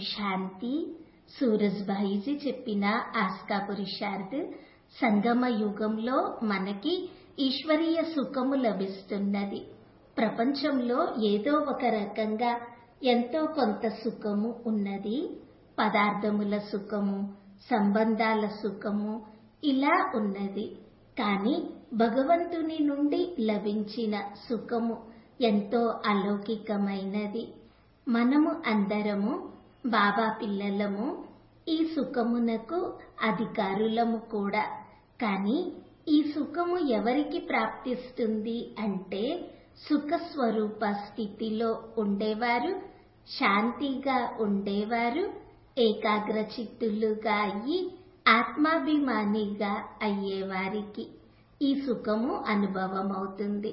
శాంతి సూరజ్భాయిజీ చెప్పిన ఆస్కా పురుషార్థ్ సంగమ యుగంలో మనకి ఈశ్వరీయ సుఖము లభిస్తున్నది ప్రపంచంలో ఏదో ఒక రకంగా ఎంతో కొంత సుఖము ఉన్నది పదార్థముల సుఖము సంబంధాల సుఖము ఇలా ఉన్నది కానీ భగవంతుని నుండి లభించిన సుఖము ఎంతో అలౌకికమైనది మనము అందరము బాబా పిల్లలము ఈ సుఖమునకు అధికారులము కూడా కానీ ఈ సుఖము ఎవరికి ప్రాప్తిస్తుంది అంటే సుఖ స్వరూప స్థితిలో ఉండేవారు శాంతిగా ఉండేవారు ఏకాగ్ర చిత్తులుగా అయ్యి ఆత్మాభిమానిగా అయ్యేవారికి ఈ సుఖము అనుభవమవుతుంది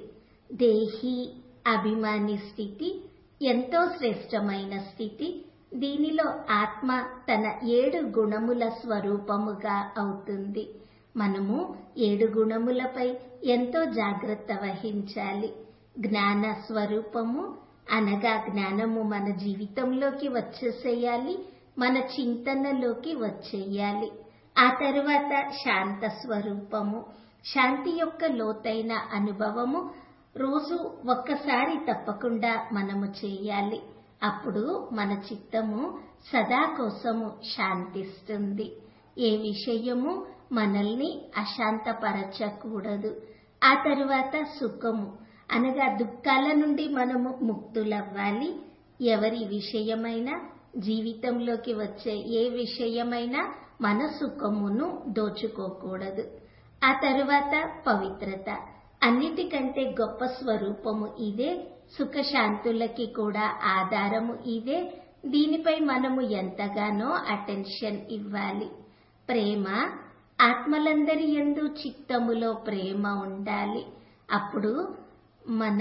దేహి అభిమాని స్థితి ఎంతో శ్రేష్టమైన స్థితి దీనిలో ఆత్మ తన ఏడు గుణముల స్వరూపముగా అవుతుంది మనము ఏడు గుణములపై ఎంతో జాగ్రత్త వహించాలి జ్ఞాన స్వరూపము అనగా జ్ఞానము మన జీవితంలోకి వచ్చేసేయాలి మన చింతనలోకి వచ్చేయాలి ఆ తరువాత శాంత స్వరూపము శాంతి యొక్క లోతైన అనుభవము రోజు ఒక్కసారి తప్పకుండా మనము చేయాలి అప్పుడు మన చిత్తము సదా కోసము శాంతిస్తుంది ఏ విషయము మనల్ని అశాంతపరచకూడదు ఆ తరువాత సుఖము అనగా దుఃఖాల నుండి మనము ముక్తులవ్వాలి ఎవరి విషయమైనా జీవితంలోకి వచ్చే ఏ విషయమైనా మన సుఖమును దోచుకోకూడదు ఆ తరువాత పవిత్రత అన్నిటికంటే గొప్ప స్వరూపము ఇదే సుఖశాంతులకి కూడా ఆధారము ఇదే దీనిపై మనము ఎంతగానో అటెన్షన్ ఇవ్వాలి ప్రేమ ఆత్మలందరి ఎందు చిత్తములో ప్రేమ ఉండాలి అప్పుడు మన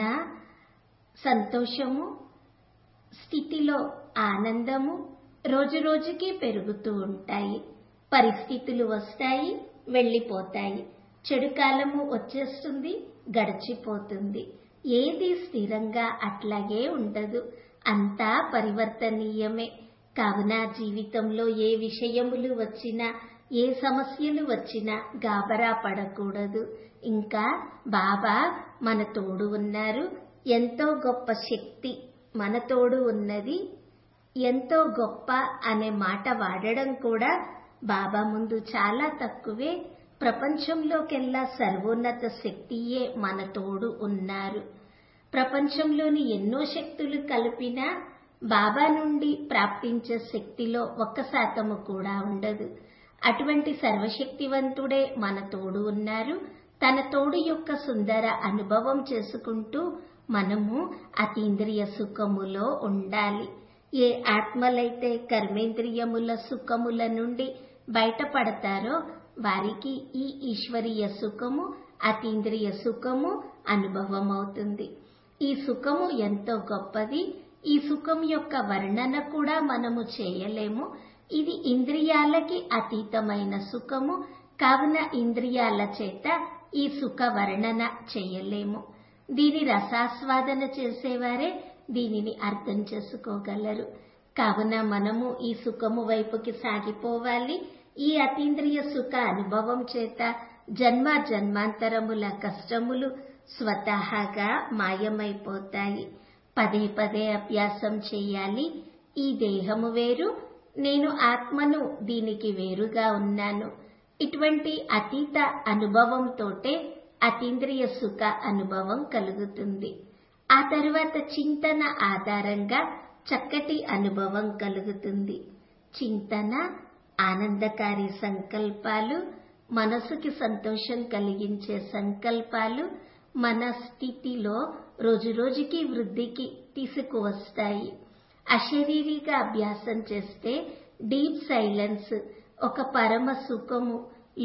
సంతోషము స్థితిలో ఆనందము రోజు రోజుకి పెరుగుతూ ఉంటాయి పరిస్థితులు వస్తాయి వెళ్ళిపోతాయి చెడు కాలము వచ్చేస్తుంది గడిచిపోతుంది ఏది స్థిరంగా అట్లాగే ఉండదు అంతా పరివర్తనీయమే కావున జీవితంలో ఏ విషయములు వచ్చినా ఏ సమస్యలు వచ్చినా గాబరా పడకూడదు ఇంకా బాబా మన తోడు ఉన్నారు ఎంతో గొప్ప శక్తి మన తోడు ఉన్నది ఎంతో గొప్ప అనే మాట వాడడం కూడా బాబా ముందు చాలా తక్కువే ప్రపంచంలోకెల్లా సర్వోన్నత శక్తియే మన తోడు ఉన్నారు ప్రపంచంలోని ఎన్నో శక్తులు కలిపినా బాబా నుండి ప్రాప్తించే శక్తిలో ఒక్క శాతము కూడా ఉండదు అటువంటి సర్వశక్తివంతుడే మన తోడు ఉన్నారు తన తోడు యొక్క సుందర అనుభవం చేసుకుంటూ మనము అతీంద్రియ సుఖములో ఉండాలి ఏ ఆత్మలైతే కర్మేంద్రియముల సుఖముల నుండి బయటపడతారో వారికి ఈ ఈశ్వరీయ సుఖము అతీంద్రియ సుఖము అనుభవమవుతుంది ఈ సుఖము ఎంతో గొప్పది ఈ సుఖం యొక్క వర్ణన కూడా మనము చేయలేము ఇది ఇంద్రియాలకి అతీతమైన సుఖము కావున ఇంద్రియాల చేత ఈ సుఖ వర్ణన చేయలేము దీని రసాస్వాదన చేసేవారే దీనిని అర్థం చేసుకోగలరు కావున మనము ఈ సుఖము వైపుకి సాగిపోవాలి ఈ అతీంద్రియ సుఖ అనుభవం చేత జన్మ జన్మాంతరముల కష్టములు స్వతహాగా మాయమైపోతాయి పదే పదే అభ్యాసం చేయాలి ఈ దేహము వేరు నేను ఆత్మను దీనికి వేరుగా ఉన్నాను ఇటువంటి అతీత అనుభవంతోటే అతీంద్రియ సుఖ అనుభవం కలుగుతుంది ఆ తరువాత చింతన ఆధారంగా చక్కటి అనుభవం కలుగుతుంది చింతన ఆనందకారి సంకల్పాలు మనసుకి సంతోషం కలిగించే సంకల్పాలు మన స్థితిలో రోజురోజుకి వృద్ధికి తీసుకువస్తాయి అశరీరిగా అభ్యాసం చేస్తే డీప్ సైలెన్స్ ఒక పరమ సుఖము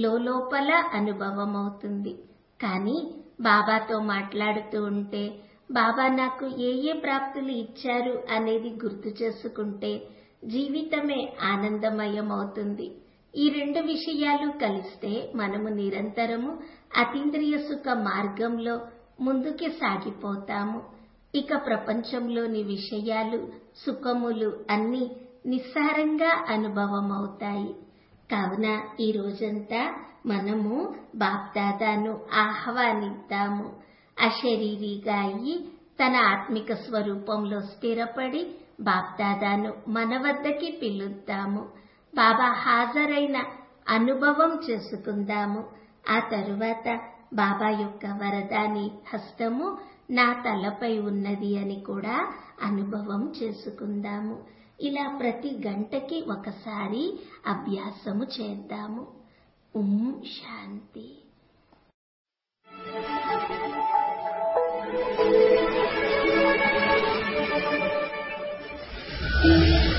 లోపల అనుభవం అవుతుంది కానీ బాబాతో మాట్లాడుతూ ఉంటే బాబా నాకు ఏ ఏ ప్రాప్తులు ఇచ్చారు అనేది గుర్తు చేసుకుంటే జీవితమే ఆనందమయం అవుతుంది ఈ రెండు విషయాలు కలిస్తే మనము నిరంతరము అతీంద్రియ సుఖ మార్గంలో ముందుకి సాగిపోతాము ఇక ప్రపంచంలోని విషయాలు సుఖములు అన్నీ నిస్సారంగా అనుభవం అవుతాయి కావున ఈ రోజంతా మనము బాప్దాదాను ఆహ్వానిద్దాము అశరీరిగా అయ్యి తన ఆత్మిక స్వరూపంలో స్థిరపడి బాప్దాదాను మన వద్దకి పిలుద్దాము బాబా హాజరైన అనుభవం చేసుకుందాము ఆ తరువాత బాబా యొక్క వరదాని హస్తము నా తలపై ఉన్నది అని కూడా అనుభవం చేసుకుందాము ఇలా ప్రతి గంటకి ఒకసారి అభ్యాసము చేద్దాము ఓం శాంతి Thank you.